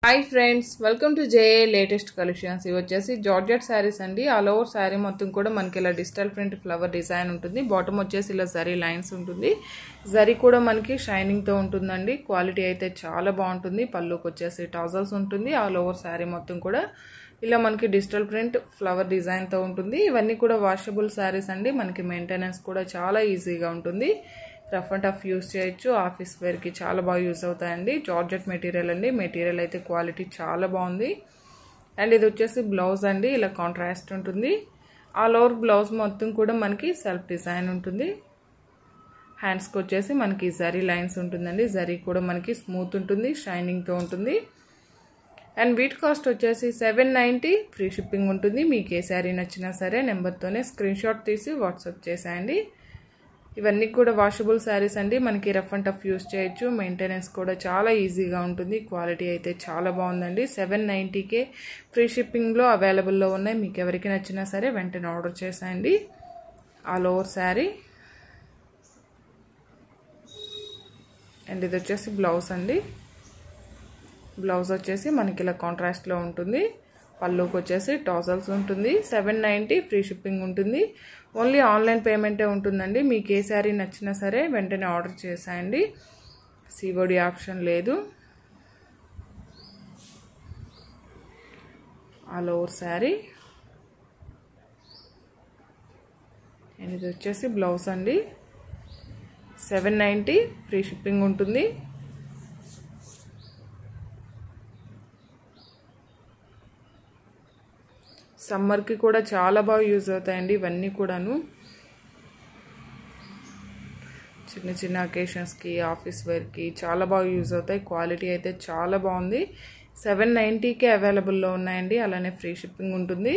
Hi friends welcome to JA latest collections ఇవి వచ్చేసి georgette saris అండి ఆల్ ఓవర్ శారీ మొత్తం కూడా మనకి ఇలా డిజిటల్ ప్రింట్ ఫ్లవర్ డిజైన్ ఉంటుంది బాటమ్ వచ్చేసి ఇలా జరీ లైన్స్ ఉంటుంది జరీ కూడా మనకి షైనింగ్తో ఉంటుందండి క్వాలిటీ అయితే చాలా బాగుంటుంది పళ్ళుకి వచ్చేసి టౌజల్స్ ఉంటుంది ఆల్ ఓవర్ శారీ మొత్తం కూడా ఇలా మనకి డిజిటల్ ప్రింట్ ఫ్లవర్ డిజైన్తో ఉంటుంది ఇవన్నీ కూడా వాషబుల్ శారీస్ అండి మనకి మెయింటెనెన్స్ కూడా చాలా ఈజీగా ఉంటుంది రఫ్ అండ్ టఫ్ యూస్ చేయొచ్చు ఆఫీస్ వేర్కి చాలా బాగా యూస్ అవుతాయండి జార్జెట్ మెటీరియల్ అండి మెటీరియల్ అయితే క్వాలిటీ చాలా బాగుంది అండ్ ఇది వచ్చేసి బ్లౌజ్ అండి ఇలా కాంట్రాస్ట్ ఉంటుంది ఆల్ ఓవర్ బ్లౌజ్ మొత్తం కూడా మనకి సెల్ఫ్ డిజైన్ ఉంటుంది హ్యాండ్స్కి వచ్చేసి మనకి జరీ లైన్స్ ఉంటుందండి జరీ కూడా మనకి స్మూత్ ఉంటుంది షైనింగ్తో ఉంటుంది అండ్ వీట్ కాస్ట్ వచ్చేసి సెవెన్ నైంటీ ఫ్రీ షిప్పింగ్ ఉంటుంది మీకు ఏ శారీ నచ్చినా సరే నెంబర్తోనే స్క్రీన్ షాట్ తీసి వాట్సాప్ చేసేయండి ఇవన్నీ కూడా వాషబుల్ శారీస్ అండి మనకి రఫ్ అండ్ టఫ్ యూస్ చేయొచ్చు మెయింటెనెన్స్ కూడా చాలా ఈజీగా ఉంటుంది క్వాలిటీ అయితే చాలా బాగుందండి సెవెన్ నైంటీకే ఫ్రీ షిప్పింగ్లో అవైలబుల్లో ఉన్నాయి మీకు ఎవరికి నచ్చినా సరే వెంటనే ఆర్డర్ చేసేయండి ఆల్ ఓవర్ శారీ అండ్ ఇది వచ్చేసి బ్లౌజ్ అండి బ్లౌజ్ వచ్చేసి మనకి ఇలా కాంట్రాస్ట్లో ఉంటుంది పళ్ళుకి వచ్చేసి టాజల్స్ ఉంటుంది సెవెన్ నైంటీ ఫ్రీ షిప్పింగ్ ఉంటుంది ఓన్లీ ఆన్లైన్ పేమెంటే ఉంటుందండి మీకు ఏ శారీ నచ్చినా సరే వెంటనే ఆర్డర్ చేసేయండి సివోడి ఆప్షన్ లేదు ఆల్ ఓవర్ శారీ అండ్ ఇది వచ్చేసి బ్లౌజ్ అండి సెవెన్ నైంటీ ఫ్రీ షిప్పింగ్ ఉంటుంది సమ్మర్కి కూడా చాలా బాగా యూజ్ అవుతాయండి ఇవన్నీ కూడాను చిన్న చిన్న అకేషన్స్కి ఆఫీస్ వేర్కి చాలా బాగా యూజ్ అవుతాయి క్వాలిటీ అయితే చాలా బాగుంది సెవెన్ నైంటీకే అవైలబుల్లో ఉన్నాయండి అలానే ఫ్రీ షిప్పింగ్ ఉంటుంది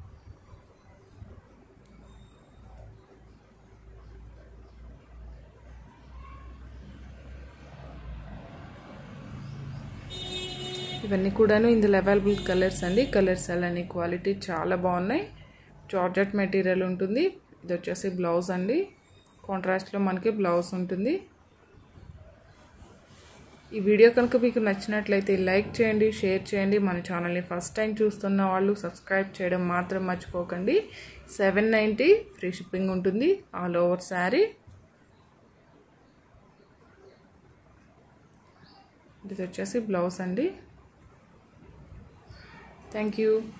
ఇవన్నీ కూడాను ఇందులో అవైలబుల్ కలర్స్ అండి కలర్స్ అలానే క్వాలిటీ చాలా బాగున్నాయి జార్జెట్ మెటీరియల్ ఉంటుంది ఇది వచ్చేసి బ్లౌజ్ అండి కాంట్రాస్ట్లో మనకి బ్లౌజ్ ఉంటుంది ఈ వీడియో కనుక మీకు నచ్చినట్లయితే లైక్ చేయండి షేర్ చేయండి మన ఛానల్ని ఫస్ట్ టైం చూస్తున్న వాళ్ళు సబ్స్క్రైబ్ చేయడం మాత్రం మర్చిపోకండి సెవెన్ నైంటీ ఫ్రీ షిప్పింగ్ ఉంటుంది ఆల్ ఓవర్ శారీ ఇది వచ్చేసి బ్లౌజ్ అండి Thank you.